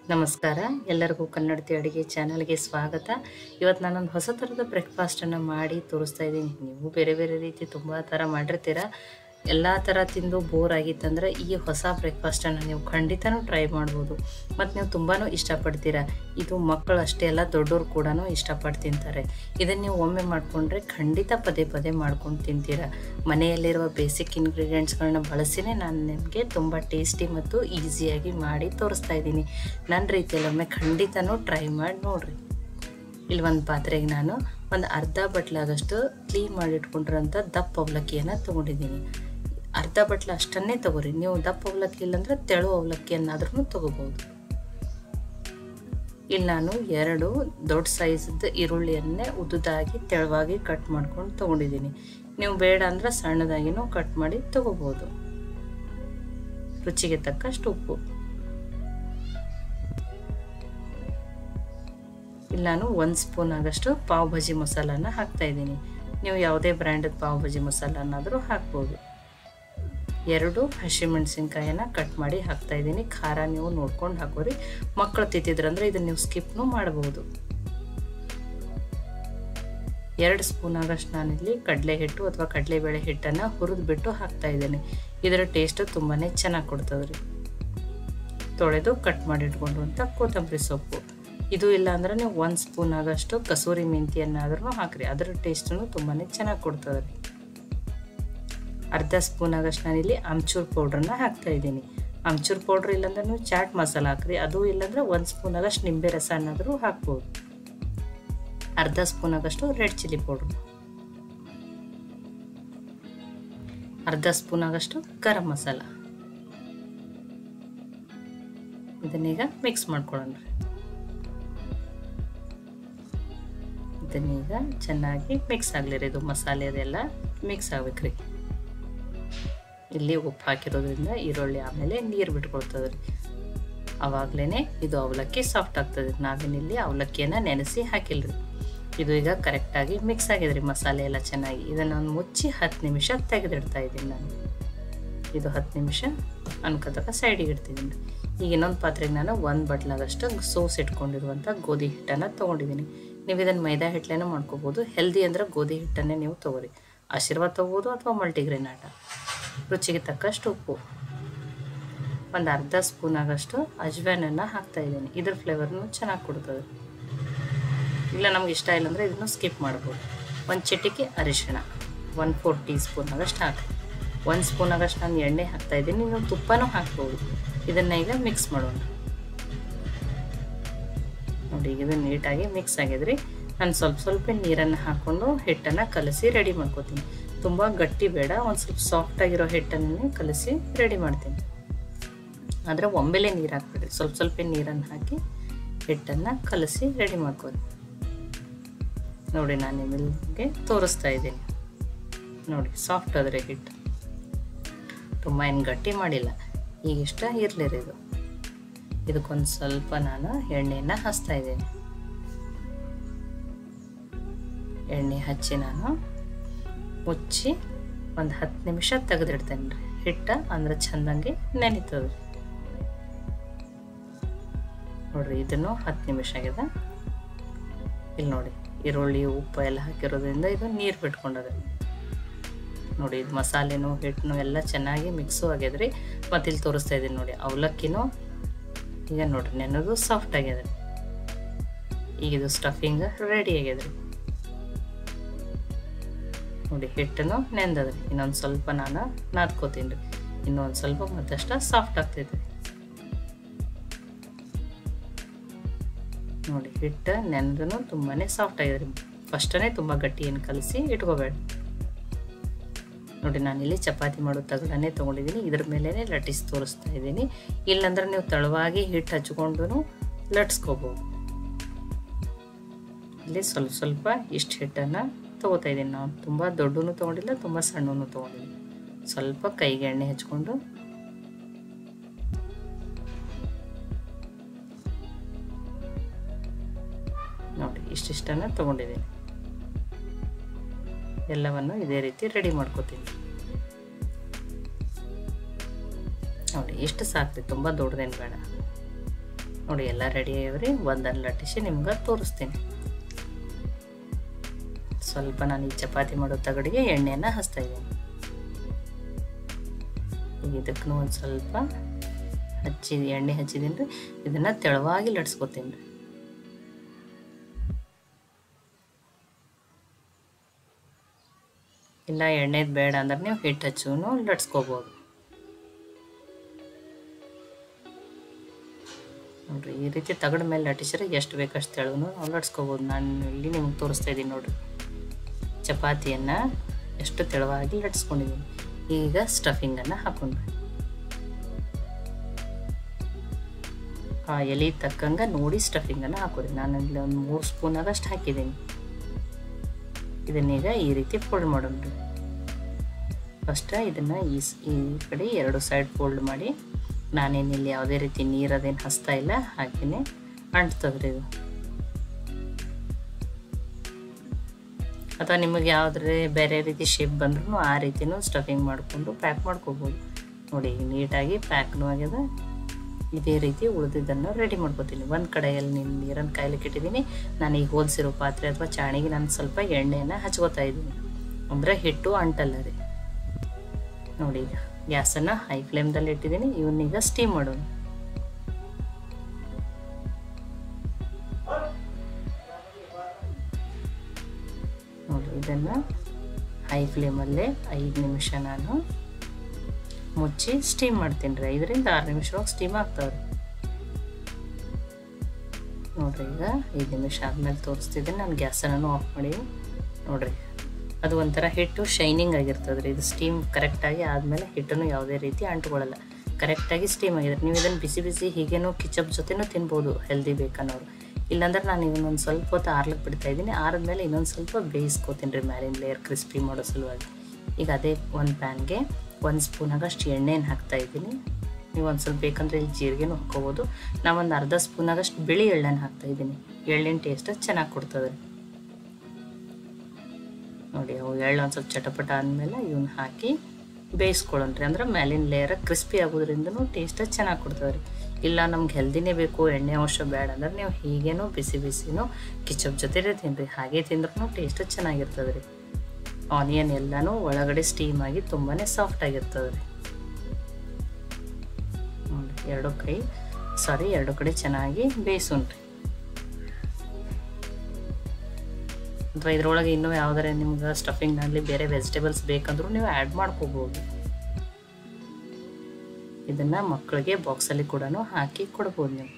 ನಮಸ್ಕಾರ ಎಲ್ಲರಿಗೂ ಕನ್ನಡತಿ ಅಡುಗೆ ಚಾನಲ್ಗೆ ಸ್ವಾಗತ ಇವತ್ತು ನಾನೊಂದು ಹೊಸ ಥರದ ಬ್ರೇಕ್ಫಾಸ್ಟನ್ನು ಮಾಡಿ ತೋರಿಸ್ತಾ ಇದ್ದೀನಿ ನೀವು ಬೇರೆ ಬೇರೆ ರೀತಿ ತುಂಬ ಥರ ಮಾಡಿರ್ತೀರ ಎಲ್ಲ ಥರ ತಿಂದು ಬೋರ್ ಆಗಿತ್ತಂದ್ರೆ ಈ ಹೊಸ ಬ್ರೇಕ್ಫಾಸ್ಟನ್ನು ನೀವು ಖಂಡಿತನೂ ಟ್ರೈ ಮಾಡ್ಬೋದು ಮತ್ತು ನೀವು ತುಂಬಾ ಇಷ್ಟಪಡ್ತೀರಾ ಇದು ಮಕ್ಕಳು ಅಷ್ಟೇ ಅಲ್ಲ ದೊಡ್ಡವರು ಕೂಡ ಇಷ್ಟಪಟ್ಟು ತಿಂತಾರೆ ಇದನ್ನು ನೀವು ಒಮ್ಮೆ ಮಾಡಿಕೊಂಡ್ರೆ ಖಂಡಿತ ಪದೇ ಪದೇ ಮಾಡ್ಕೊಂಡು ತಿಂತೀರಾ ಮನೆಯಲ್ಲಿರುವ ಬೇಸಿಕ್ ಇಂಗ್ರೀಡಿಯೆಂಟ್ಸ್ಗಳನ್ನ ಬಳಸಿನೇ ನಾನು ನಿಮಗೆ ತುಂಬ ಟೇಸ್ಟಿ ಮತ್ತು ಈಸಿಯಾಗಿ ಮಾಡಿ ತೋರಿಸ್ತಾ ಇದ್ದೀನಿ ನನ್ನ ರೀತಿಯಲ್ಲಿ ಒಮ್ಮೆ ಖಂಡಿತನೂ ಟ್ರೈ ಮಾಡಿ ನೋಡಿರಿ ಇಲ್ಲಿ ಒಂದು ಪಾತ್ರೆಗೆ ನಾನು ಒಂದು ಅರ್ಧ ಬಟ್ಲಾಗಷ್ಟು ಕ್ಲೀನ್ ಮಾಡಿ ಇಟ್ಕೊಂಡಿರೋಂಥ ದಪ್ಪ ಅವಲಕ್ಕಿಯನ್ನು ತೊಗೊಂಡಿದ್ದೀನಿ ಅರ್ಧ ಬಟ್ಲ ಅಷ್ಟನ್ನೇ ತಗೋರಿ ನೀವು ದಪ್ಪ ಅವಲಕ್ಕಿ ಇಲ್ಲಾಂದ್ರೆ ತೆಳು ಅವಲಕ್ಕಿಯನ್ನಾದ್ರೂ ತೊಗೋಬೋದು ಇಲ್ಲಿ ನಾನು ಎರಡು ದೊಡ್ಡ ಸೈಜ್ದು ಈರುಳ್ಳಿಯನ್ನೇ ಉದ್ದುದಾಗಿ ತೆಳುವಾಗಿ ಕಟ್ ಮಾಡ್ಕೊಂಡು ತೊಗೊಂಡಿದ್ದೀನಿ ನೀವು ಬೇಡ ಅಂದ್ರೆ ಸಣ್ಣದಾಗಿನೂ ಕಟ್ ಮಾಡಿ ತಗೋಬೋದು ರುಚಿಗೆ ತಕ್ಕಷ್ಟು ಉಪ್ಪು ಇಲ್ಲಿ ನಾನು ಒಂದು ಸ್ಪೂನ್ ಆಗಷ್ಟು ಪಾವ್ ಭಾಜಿ ಮಸಾಲಾನ ಹಾಕ್ತಾ ಇದ್ದೀನಿ ನೀವು ಯಾವುದೇ ಬ್ರ್ಯಾಂಡದ ಪಾವ್ ಭಾಜಿ ಮಸಾಲನಾದರೂ ಹಾಕ್ಬೋದು ಎರಡು ಹಸಿಮೆಣಸಿನ್ಕಾಯನ್ನ ಕಟ್ ಮಾಡಿ ಹಾಕ್ತಾ ಇದ್ದೀನಿ ಖಾರ ನೀವು ನೋಡ್ಕೊಂಡು ಹಾಕೋರಿ ಮಕ್ಕಳು ತಿಂತಿದ್ರಂದ್ರೆ ಇದನ್ನು ನೀವು ಸ್ಕಿಪ್ನು ಮಾಡ್ಬೋದು ಎರಡು ಸ್ಪೂನ್ ಆಗಷ್ಟು ನಾನಿಲ್ಲಿ ಕಡಲೆ ಹಿಟ್ಟು ಅಥವಾ ಕಡಲೆಬೇಳೆ ಹಿಟ್ಟನ್ನು ಹುರಿದ್ಬಿಟ್ಟು ಹಾಕ್ತಾ ಇದ್ದೀನಿ ಇದರ ಟೇಸ್ಟ್ ತುಂಬಾ ಚೆನ್ನಾಗಿ ಕೊಡ್ತದ್ರಿ ತೊಳೆದು ಕಟ್ ಮಾಡಿ ಇಟ್ಕೊಂಡ್ರಂಥ ಕೊತ್ತಂಬರಿ ಸೊಪ್ಪು ಇದು ಇಲ್ಲ ಅಂದ್ರೆ ನೀವು ಒಂದು ಸ್ಪೂನ್ ಆಗಷ್ಟು ಕಸೂರಿ ಮೆಂತಿಯನ್ನಾದ್ರೂ ಹಾಕ್ರಿ ಅದರ ಟೇಸ್ಟನ್ನು ತುಂಬಾ ಚೆನ್ನಾಗಿ ಕೊಡ್ತದೆ ರೀ ಅರ್ಧ ಸ್ಪೂನ್ ಆಗಷ್ಟು ನಾನಿಲ್ಲಿ ಆಮ್ಚೂರ್ ಪೌಡ್ರನ್ನ ಹಾಕ್ತಾ ಇದ್ದೀನಿ ಆಮ್ಚೂರ್ ಪೌಡ್ರ್ ಇಲ್ಲಾಂದ್ರೆ ನೀವು ಚಾಟ್ ಮಸಾಲ ಹಾಕ್ರಿ ಅದು ಇಲ್ಲಾಂದ್ರೆ ಒಂದು ಸ್ಪೂನ್ ಆಗಷ್ಟು ನಿಂಬೆ ರಸ ಅನ್ನೋದ್ರೂ ಹಾಕ್ಬೋದು ಅರ್ಧ ಸ್ಪೂನ್ ಆಗಷ್ಟು ರೆಡ್ ಚಿಲ್ಲಿ ಪೌಡ್ರ್ ಅರ್ಧ ಸ್ಪೂನ್ ಆಗಷ್ಟು ಗರಂ ಮಸಾಲ ಇದನ್ನೀಗ ಮಿಕ್ಸ್ ಮಾಡ್ಕೊಳ್ಳೋಣ ಇದನ್ನೀಗ ಚೆನ್ನಾಗಿ ಮಿಕ್ಸ್ ಆಗಲಿರಿ ಇದು ಮಸಾಲೆ ಅದೆಲ್ಲ ಮಿಕ್ಸ್ ಆಗ್ಬೇಕ್ರಿ ಇಲ್ಲಿ ಉಪ್ಪು ಹಾಕಿರೋದ್ರಿಂದ ಈರುಳ್ಳಿ ಆಮೇಲೆ ನೀರು ಬಿಟ್ಕೊಳ್ತದೆ ರೀ ಅವಾಗಲೇ ಇದು ಅವಲಕ್ಕಿ ಸಾಫ್ಟ್ ಆಗ್ತದೆ ನಾವೇನಿಲ್ಲಿ ಅವಲಕ್ಕಿಯನ್ನು ನೆನೆಸಿ ಹಾಕಿಲ್ರಿ ಇದು ಈಗ ಕರೆಕ್ಟಾಗಿ ಮಿಕ್ಸ್ ಆಗಿದೆ ರೀ ಮಸಾಲೆ ಎಲ್ಲ ಚೆನ್ನಾಗಿ ಇದನ್ನು ನಾನು ಮುಚ್ಚಿ ಹತ್ತು ನಿಮಿಷ ತೆಗೆದಿಡ್ತಾ ಇದ್ದೀನಿ ನಾನು ಇದು ಹತ್ತು ನಿಮಿಷ ಅನ್ಕೋತಕ ಸೈಡಿಗೆ ಇಡ್ತಿದ್ದೀನಿ ಈಗ ಇನ್ನೊಂದು ಪಾತ್ರೆಗೆ ನಾನು ಒಂದು ಬಟ್ಲಾಗಷ್ಟು ಸೋಸ್ ಇಟ್ಕೊಂಡಿರುವಂಥ ಗೋಧಿ ಹಿಟ್ಟನ್ನು ತೊಗೊಂಡಿದ್ದೀನಿ ನೀವು ಇದನ್ನು ಮೈದಾ ಹಿಟ್ಟಲೇನೂ ಮಾಡ್ಕೋಬೋದು ಹೆಲ್ದಿ ಅಂದರೆ ಗೋಧಿ ಹಿಟ್ಟನ್ನೇ ನೀವು ತೊಗೊರಿ ಆಶೀರ್ವಾದ ತೊಗೋಬೋದು ಅಥವಾ ಮಲ್ಟಿಗ್ರೇನ್ ಆಟ ರುಚಿಗೆ ತಕ್ಕಷ್ಟು ಉಪ್ಪು ಒಂದು ಅರ್ಧ ಸ್ಪೂನ್ ಆಗಷ್ಟು ಅಜ್ವಾನನ್ನು ಹಾಕ್ತಾ ಇದ್ದೀನಿ ಇದ್ರ ಫ್ಲೇವರ್ನು ಚೆನ್ನಾಗಿ ಕೊಡ್ತದೆ ಇಲ್ಲ ನಮ್ಗೆ ಇಷ್ಟ ಇಲ್ಲ ಅಂದರೆ ಇದನ್ನು ಸ್ಕಿಪ್ ಮಾಡ್ಬೋದು ಒಂದು ಚಿಟಿಕೆ ಅರಿಶಿಣ ಒನ್ ಫೋರ್ ಟೀ ಸ್ಪೂನ್ ಆಗಷ್ಟು ಹಾಕಿ ಒಂದು ಸ್ಪೂನ್ ಆಗಷ್ಟು ನಾನು ಎಣ್ಣೆ ಹಾಕ್ತಾ ಇದ್ದೀನಿ ನೀವು ತುಪ್ಪನೂ ಹಾಕ್ಬೋದು ಇದನ್ನು ಈಗ ಮಿಕ್ಸ್ ಮಾಡೋಣ ನೋಡಿ ಈಗ ಇದು ನೀಟಾಗಿ ಮಿಕ್ಸ್ ಆಗಿದ್ರಿ ನಾನು ಸ್ವಲ್ಪ ಸ್ವಲ್ಪ ನೀರನ್ನು ಹಾಕ್ಕೊಂಡು ಹಿಟ್ಟನ್ನು ಕಲಸಿ ರೆಡಿ ಮಾಡ್ಕೋತೀನಿ ತುಂಬ ಗಟ್ಟಿ ಬೇಡ ಒಂದು ಸ್ವಲ್ಪ ಸಾಫ್ಟಾಗಿರೋ ಹಿಟ್ಟನ್ನೇ ಕಲಸಿ ರೆಡಿ ಮಾಡ್ತೀನಿ ಆದರೆ ಒಮ್ಮೆಲೆ ನೀರು ಹಾಕ್ಬಿಡ್ರಿ ಸ್ವಲ್ಪ ಸ್ವಲ್ಪ ನೀರನ್ನು ಹಾಕಿ ಹಿಟ್ಟನ್ನು ಕಲಸಿ ರೆಡಿ ಮಾಡ್ಕೋತೀನಿ ನೋಡಿ ನಾನು ನಿಮಗೆ ತೋರಿಸ್ತಾ ಇದ್ದೀನಿ ನೋಡಿ ಸಾಫ್ಟ್ ಆದರೆ ಹಿಟ್ಟು ತುಂಬ ಏನು ಗಟ್ಟಿ ಮಾಡಿಲ್ಲ ಈಗಿಷ್ಟ ಇರಲಿರಿ ಇದು ಇದಕ್ಕೊಂದು ಸ್ವಲ್ಪ ನಾನು ಎಣ್ಣೆಯನ್ನು ಹಚ್ತಾ ಇದ್ದೀನಿ ಎಣ್ಣೆ ಹಚ್ಚಿ ನಾನು ಮುಚ್ಚಿ ಒಂದು ಹತ್ತು ನಿಮಿಷ ತೆಗೆದಿಡ್ತೇನೆ ರೀ ಹಿಟ್ಟ ಅಂದ್ರೆ ಚಂದಂಗೆ ನೆನಿತದೆ ನೋಡ್ರಿ ಇದನ್ನು ಹತ್ತು ನಿಮಿಷ ಆಗಿದೆ ಇಲ್ಲಿ ನೋಡಿ ಈರುಳ್ಳಿ ಉಪ್ಪು ಎಲ್ಲ ಹಾಕಿರೋದ್ರಿಂದ ಇದು ನೀರು ಬಿಟ್ಕೊಂಡದೆ ನೋಡಿ ಇದು ಮಸಾಲೆನೂ ಹಿಟ್ಟನು ಎಲ್ಲ ಚೆನ್ನಾಗಿ ಮಿಕ್ಸು ಆಗ್ಯದ್ರಿ ಮತ್ತು ಇಲ್ಲಿ ತೋರಿಸ್ತಾ ಇದ್ದೀನಿ ನೋಡಿ ಅವಲಕ್ಕಿನೂ ಈಗ ನೋಡ್ರಿ ನೆನದು ಸಾಫ್ಟ್ ಆಗ್ಯದ ಈಗ ಇದು ಸ್ಟಫಿಂಗ್ ರೆಡಿ ಆಗ್ಯದ್ರಿ ನೋಡಿ ಹಿಟ್ಟನು ನೆಂದದ್ರಿ ಇನ್ನೊಂದು ಸ್ವಲ್ಪ ನಾನು ನಾದ್ಕೋತೀನಿ ರೀ ಇನ್ನೊಂದು ಸ್ವಲ್ಪ ಮತ್ತಷ್ಟ ಸಾಫ್ಟ್ ಆಗ್ತೈತೆ ನೋಡಿ ಹಿಟ್ಟು ನೆಂದ್ರೂ ತುಂಬಾ ಸಾಫ್ಟ್ ಆಗಿದೆ ಫಸ್ಟನೇ ತುಂಬ ಗಟ್ಟಿ ಏನು ಕಲಸಿ ಇಟ್ಕೋಬೇಡ ನೋಡಿ ನಾನಿಲ್ಲಿ ಚಪಾತಿ ಮಾಡೋ ತಗಡನ್ನೇ ತೊಗೊಂಡಿದ್ದೀನಿ ಇದ್ರ ಮೇಲೇ ಲಟ್ಟಿಸಿ ತೋರಿಸ್ತಾ ಇದ್ದೀನಿ ಇಲ್ಲಾಂದ್ರೆ ನೀವು ತಳವಾಗಿ ಹಿಟ್ಟು ಹಚ್ಕೊಂಡು ಲಟ್ಸ್ಕೋಬೋದು ಇಲ್ಲಿ ಸ್ವಲ್ಪ ಸ್ವಲ್ಪ ಇಷ್ಟು ಹಿಟ್ಟನ್ನು ತೊಗೋತಾ ಇದ್ದೀನಿ ನಾವು ತುಂಬ ದೊಡ್ಡೂ ತೊಗೊಂಡಿಲ್ಲ ತುಂಬ ಸಣ್ಣನೂ ತೊಗೊಂಡಿಲ್ಲ ಸ್ವಲ್ಪ ಕೈಗೆ ಎಣ್ಣೆ ಹಚ್ಕೊಂಡು ನೋಡಿ ಇಷ್ಟಿಷ್ಟನ್ನು ತೊಗೊಂಡಿದ್ದೀನಿ ಎಲ್ಲವನ್ನು ಇದೇ ರೀತಿ ರೆಡಿ ಮಾಡ್ಕೋತೀನಿ ನೋಡಿ ಎಷ್ಟು ಸಾಕ್ರಿ ತುಂಬ ದೊಡ್ಡದೇನು ಬೇಡ ನೋಡಿ ಎಲ್ಲ ರೆಡಿ ಆಗ್ಯಾವ್ರಿ ಒಂದನ್ನು ಲಟ್ಟಿಸಿ ನಿಮ್ಗೆ ತೋರಿಸ್ತೀನಿ ಸ್ವಲ್ಪ ನಾನು ಈ ಚಪಾತಿ ಮಾಡೋ ತಗಡಿಗೆ ಎಣ್ಣೆಯನ್ನು ಹಚ್ತಾ ಇದ್ದೀನಿ ಈಗ ಇದಕ್ಕೂ ಒಂದು ಸ್ವಲ್ಪ ಹಚ್ಚಿ ಎಣ್ಣೆ ಹಚ್ಚಿದ್ದೀನಿ ರೀ ಇದನ್ನು ತೆಳುವಾಗಿ ಲಟ್ಸ್ಕೊತೀನಿ ರೀ ಇಲ್ಲ ಎಣ್ಣೆದು ಬೇಡ ಅಂದ್ರೆ ನೀವು ಹಿಟ್ಟು ಹಚ್ಚೂ ಲಟ್ಸ್ಕೋಬೋದು ನೋಡ್ರಿ ಈ ರೀತಿ ತಗಡ ಮೇಲೆ ಲಟ್ಟಿಸಿದ್ರೆ ಎಷ್ಟು ಬೇಕಷ್ಟು ತೆಳುನು ನಾವು ಲಟ್ಸ್ಕೋಬೋದು ನಾನು ಇಲ್ಲಿ ನಿಮ್ಗೆ ತೋರಿಸ್ತಾ ಇದ್ದೀನಿ ನೋಡ್ರಿ ಚಪಾತಿಯನ್ನು ಎಷ್ಟು ತೆಳುವಾಗಿ ಲಟ್ಸ್ಕೊಂಡಿದ್ದೀನಿ ಈಗ ಸ್ಟಫಿಂಗನ್ನು ಹಾಕೊಂಡ್ರಿ ಆ ಎಲೆ ತಕ್ಕಂಗೆ ನೋಡಿ ಸ್ಟಫಿಂಗನ್ನು ಹಾಕೋರಿ ನಾನು ಇಲ್ಲಿ ಒಂದು ಮೂರು ಸ್ಪೂನ್ ಆಗಷ್ಟು ಹಾಕಿದ್ದೀನಿ ಇದನ್ನೀಗ ಈ ರೀತಿ ಫೋಲ್ಡ್ ಮಾಡೋಣ್ರಿ ಫಸ್ಟ್ ಇದನ್ನು ಈ ಈ ಕಡೆ ಎರಡು ಸೈಡ್ ಫೋಲ್ಡ್ ಮಾಡಿ ನಾನೇನಿಲ್ಲಿ ಯಾವುದೇ ರೀತಿ ನೀರದೇನು ಹಸ್ತಾ ಇಲ್ಲ ಹಾಗೆಯೇ ಅಂಟ್ತದ್ರಿ ಇದು ಅಥವಾ ನಿಮಗೆ ಯಾವುದೇ ಬೇರೆ ರೀತಿ ಶೇಪ್ ಬಂದ್ರೂ ಆ ರೀತಿನೂ ಸ್ಟಫಿಂಗ್ ಮಾಡಿಕೊಂಡು ಪ್ಯಾಕ್ ಮಾಡ್ಕೋಬೋದು ನೋಡಿ ನೀಟಾಗಿ ಪ್ಯಾಕ್ನೂ ಆಗ್ಯದ ಇದೇ ರೀತಿ ಉಳಿದಿದ್ದನ್ನು ರೆಡಿ ಮಾಡ್ಕೋತೀನಿ ಒಂದು ಕಡೆಯಲ್ಲಿ ನೀನು ನೀರನ್ನು ಕಾಯ್ಲಿಕ್ಕೆ ಇಟ್ಟಿದ್ದೀನಿ ನಾನು ಈಗ ಹೋಲ್ಸಿರೋ ಪಾತ್ರೆ ಅಥವಾ ಚಾಣಿಗೆ ನಾನು ಸ್ವಲ್ಪ ಎಣ್ಣೆಯನ್ನು ಹಚ್ಕೋತಾ ಇದ್ದೀನಿ ಅಂದರೆ ಹಿಟ್ಟು ಅಂಟಲ್ಲ ರೀ ನೋಡಿ ಈಗ ಗ್ಯಾಸನ್ನು ಹೈ ಫ್ಲೇಮ್ದಲ್ಲಿ ಇಟ್ಟಿದ್ದೀನಿ ಇವನ್ನೀಗ ಸ್ಟೀಮ್ ಮಾಡೋಣ ನೋಡಿ ಇದನ್ನು ಹೈ ಫ್ಲೇಮಲ್ಲೇ ಐದು ನಿಮಿಷ ನಾನು ಮುಚ್ಚಿ ಸ್ಟೀಮ್ ಮಾಡ್ತೀನಿ ರೀ ಐದರಿಂದ ಆರು ನಿಮಿಷವಾಗಿ ಸ್ಟೀಮ್ ಆಗ್ತಾವ್ರಿ ನೋಡ್ರಿ ಈಗ ಐದು ನಿಮಿಷ ಆದ್ಮೇಲೆ ತೋರಿಸ್ತಿದ್ದೀನಿ ನಾನು ಗ್ಯಾಸನ್ನು ಆಫ್ ಮಾಡಿ ನೋಡ್ರಿ ಅದು ಒಂಥರ ಹಿಟ್ಟು ಶೈನಿಂಗ್ ಆಗಿರ್ತದೆ ರೀ ಇದು ಸ್ಟೀಮ್ ಕರೆಕ್ಟಾಗಿ ಆದಮೇಲೆ ಹಿಟ್ಟನ್ನು ಯಾವುದೇ ರೀತಿ ಅಂಟ್ಕೊಳ್ಳಲ್ಲ ಕರೆಕ್ಟಾಗಿ ಸ್ಟೀಮ್ ಆಗಿದೆ ನೀವು ಇದನ್ನು ಬಿಸಿ ಬಿಸಿ ಹೀಗೇನೋ ಕಿಚಪ್ ಜೊತೆನೂ ತಿನ್ಬೋದು ಹೆಲ್ದಿ ಬೇಕನ್ನೋರು ಇಲ್ಲಾಂದ್ರೆ ನಾನು ಇನ್ನೊಂದು ಸ್ವಲ್ಪ ಹೊತ್ತು ಆರ್ಲಿಕ್ಕೆ ಬಿಡ್ತಾ ಇದ್ದೀನಿ ಆರಿದ್ಮೇಲೆ ಇನ್ನೊಂದು ಸ್ವಲ್ಪ ಬೇಯಿಸ್ಕೋತೀನಿ ರೀ ಮ್ಯಾಲಿನ ಲೇಯರ್ ಕ್ರಿಸ್ಪಿ ಮಾಡೋ ಸಲುವಾಗಿ ಈಗ ಅದೇ ಒಂದು ಪ್ಯಾನ್ಗೆ ಒಂದು ಸ್ಪೂನಾಗಷ್ಟು ಎಣ್ಣೆನ ಹಾಕ್ತಾ ಇದ್ದೀನಿ ನೀವು ಒಂದು ಸ್ವಲ್ಪ ಬೇಕಂದ್ರೆ ಇಲ್ಲಿ ಜೀರಿಗೆನೂ ಹಾಕ್ಕೋಬೋದು ನಾವು ಒಂದು ಅರ್ಧ ಸ್ಪೂನಾಗಷ್ಟು ಬಿಳಿ ಎಳ್ಳನ್ನು ಹಾಕ್ತಾ ಇದ್ದೀನಿ ಎಳ್ಳಿನ ಟೇಸ್ಟ್ ಚೆನ್ನಾಗಿ ಕೊಡ್ತದೆ ನೋಡಿ ಅವು ಎಳ್ಳು ಒಂದು ಸ್ವಲ್ಪ ಚಟಪಟ ಆದಮೇಲೆ ಇವನ್ನ ಹಾಕಿ ಬೇಯಿಸ್ಕೊಳ್ಳೋಣ್ರಿ ಅಂದ್ರೆ ಮೇಲಿನ ಲೇಯರ್ ಕ್ರಿಸ್ಪಿ ಆಗೋದ್ರಿಂದನೂ ಟೇಸ್ಟ್ ಚೆನ್ನಾಗಿ ಕೊಡ್ತದೆ ರೀ ಇಲ್ಲ ನಮ್ಗೆ ಹೆಲ್ದಿನೇ ಬೇಕು ಎಣ್ಣೆ ಅಂಶ ಬೇಡ ಅಂದ್ರೆ ನೀವು ಹೀಗೇನೋ ಬಿಸಿ ಬಿಸಿನೂ ಕಿಚಪ್ ಜೊತೆಲೇ ತಿನ್ನಿರಿ ಹಾಗೆ ತಿಂದ್ರೂ ಟೇಸ್ಟ್ ಚೆನ್ನಾಗಿರ್ತದೆ ರೀ ಆನಿಯನ್ ಎಲ್ಲನೂ ಒಳಗಡೆ ಸ್ಟೀಮ್ ಆಗಿ ತುಂಬಾ ಸಾಫ್ಟ್ ಆಗಿರ್ತದೆ ರೀ ನೋಡಿ ಎರಡು ಕೈ ಸಾರಿ ಎರಡು ಕಡೆ ಚೆನ್ನಾಗಿ ಬೇಯಿಸೋಣ್ರಿ ಅಥವಾ ಇದ್ರೊಳಗೆ ಇನ್ನೂ ಯಾವ್ದಾರ ನಿಮ್ಗೆ ಸ್ಟಫಿಂಗ್ನಲ್ಲಿ ಬೇರೆ ವೆಜಿಟೇಬಲ್ಸ್ ಬೇಕಂದ್ರೂ ನೀವು ಆ್ಯಡ್ ಮಾಡ್ಕೋಬೋದು ಇದನ್ನು ಮಕ್ಕಳಿಗೆ ಬಾಕ್ಸಲ್ಲಿ ಕೂಡ ಹಾಕಿ ಕೊಡ್ಬೋದು ನೀವು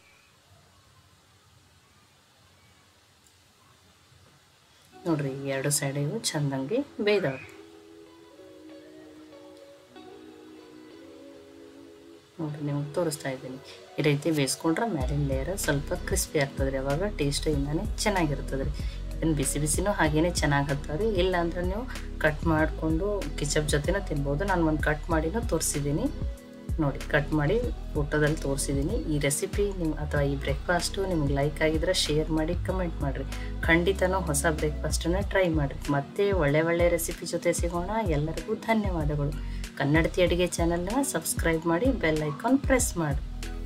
ನೋಡ್ರಿ ಎರಡು ಸೈಡ್ ಇವು ಚಂದಂಗೆ ಬೇಯ್ದವೆ ನೋಡ್ರಿ ನಿಮ್ಗೆ ತೋರಿಸ್ತಾ ಇದ್ದೀನಿ ಈ ರೀತಿ ಬೇಯಿಸ್ಕೊಂಡ್ರೆ ಮ್ಯಾಲಿನ ಲೇಯರ್ ಸ್ವಲ್ಪ ಕ್ರಿಸ್ಪಿ ಆಗ್ತದೆ ರೀ ಅವಾಗ ಟೇಸ್ಟ್ ಇನ್ನೂ ಚೆನ್ನಾಗಿರ್ತದೆ ರೀ ಇದನ್ನು ಬಿಸಿ ಬಿಸಿನೂ ಹಾಗೇನೆ ಚೆನ್ನಾಗಿ ಹತ್ತದ ಇಲ್ಲ ಅಂದ್ರೆ ನೀವು ಕಟ್ ಮಾಡಿಕೊಂಡು ಕಿಚಪ್ ಜೊತೆನೂ ತಿನ್ಬೋದು ನಾನು ಒಂದು ಕಟ್ ಮಾಡಿನೂ ತೋರಿಸಿದ್ದೀನಿ ನೋಡಿ ಕಟ್ ಮಾಡಿ ಊಟದಲ್ಲಿ ತೋರಿಸಿದ್ದೀನಿ ಈ ರೆಸಿಪಿ ನಿಮ್ಮ ಅಥವಾ ಈ ಬ್ರೇಕ್ಫಾಸ್ಟು ನಿಮ್ಗೆ ಲೈಕ್ ಆಗಿದ್ರೆ ಶೇರ್ ಮಾಡಿ ಕಮೆಂಟ್ ಮಾಡಿರಿ ಖಂಡಿತನೂ ಹೊಸ ಬ್ರೇಕ್ಫಾಸ್ಟನ್ನು ಟ್ರೈ ಮಾಡಿರಿ ಮತ್ತೆ ಒಳ್ಳೆ ಒಳ್ಳೆ ರೆಸಿಪಿ ಜೊತೆ ಸಿಗೋಣ ಎಲ್ಲರಿಗೂ ಧನ್ಯವಾದಗಳು ಕನ್ನಡತಿ ಅಡುಗೆ ಚಾನಲ್ನ ಸಬ್ಸ್ಕ್ರೈಬ್ ಮಾಡಿ ಬೆಲ್ ಐಕಾನ್ ಪ್ರೆಸ್ ಮಾಡಿ